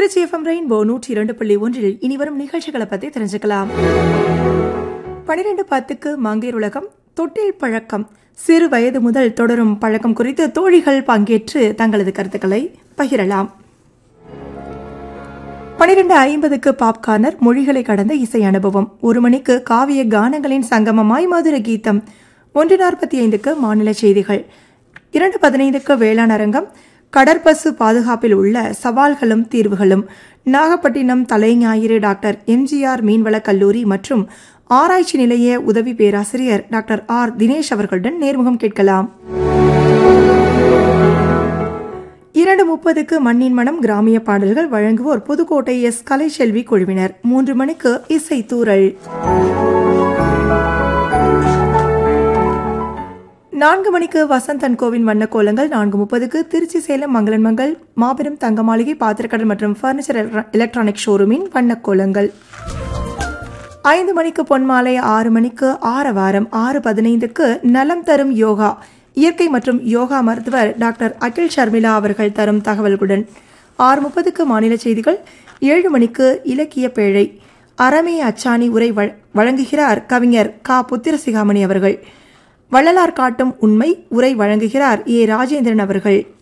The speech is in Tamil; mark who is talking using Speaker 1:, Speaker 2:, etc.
Speaker 1: திருச்சி எஃப்எம் ரெயின்போ நூற்றி இரண்டு புள்ளி ஒன்றில் இனி வரும் நிகழ்ச்சிகளை பற்றி தெரிஞ்சுக்கலாம் பனிரெண்டு பத்துக்கு மங்கையர் உலகம் தொட்டில் பழக்கம் சிறு வயது முதல் தொடரும் பழக்கம் குறித்து தோழிகள் பங்கேற்று தங்களது கருத்துக்களை பகிரலாம் பனிரெண்டு ஐம்பதுக்கு பாப்கார்னர் மொழிகளை கடந்த இசை அனுபவம் ஒரு மணிக்கு காவிய கானங்களின் சங்கமமாய் மதுர கீதம் ஒன்று நாற்பத்தி ஐந்துக்கு மாநில செய்திகள் இரண்டு பதினைந்துக்கு வேளாண் அரங்கம் கடற்பசு பாதுகாப்பில் உள்ள சவால்களும் தீர்வுகளும் நாகப்பட்டினம் தலைஞாயிறு டாக்டர் எம்ஜிஆர் மீன்வளக் கல்லூரி மற்றும் ஆராய்ச்சி நிலைய உதவி பேராசிரியர் டாக்டர் ஆர் தினேஷ் அவர்களுடன் நேர்முகம் கேட்கலாம் இரண்டு முப்பதுக்கு மண்ணின் மனம் கிராமிய பாடல்கள் வழங்குவோர் புதுக்கோட்டை எஸ் கலைச்செல்வி குழுவினர் மூன்று மணிக்கு இசை தூரல் நான்கு மணிக்கு வசந்தன் கோவின் வண்ண கோலங்கள் நான்கு முப்பதுக்கு திருச்சி சேலம் மங்களன் மங்கள் மாபெரும் தங்க மாளிகை பாத்திரக்கடல் மற்றும் பர்னிச்சர் எலக்ட்ரானிக் ஷோரூமின் வண்ண கோலங்கள் ஐந்து மணிக்கு பொன்மாலை ஆறு மணிக்கு ஆரவாரம் ஆறு பதினைந்துக்கு நலம் தரும் யோகா இயற்கை மற்றும் யோகா மருத்துவர் டாக்டர் அகில் ஷர்மிளா அவர்கள் தரும் தகவல்களுடன் ஆறு முப்பதுக்கு மாநில செய்திகள் ஏழு மணிக்கு இலக்கிய பேழை அறமே அச்சாணி உரை வழங்குகிறார் கவிஞர் கா புத்திரசிகாமணி அவர்கள் வள்ளலார் காட்டும் உண்மை உரை வழங்குகிறார் ஏ ராஜேந்திரன் அவர்கள்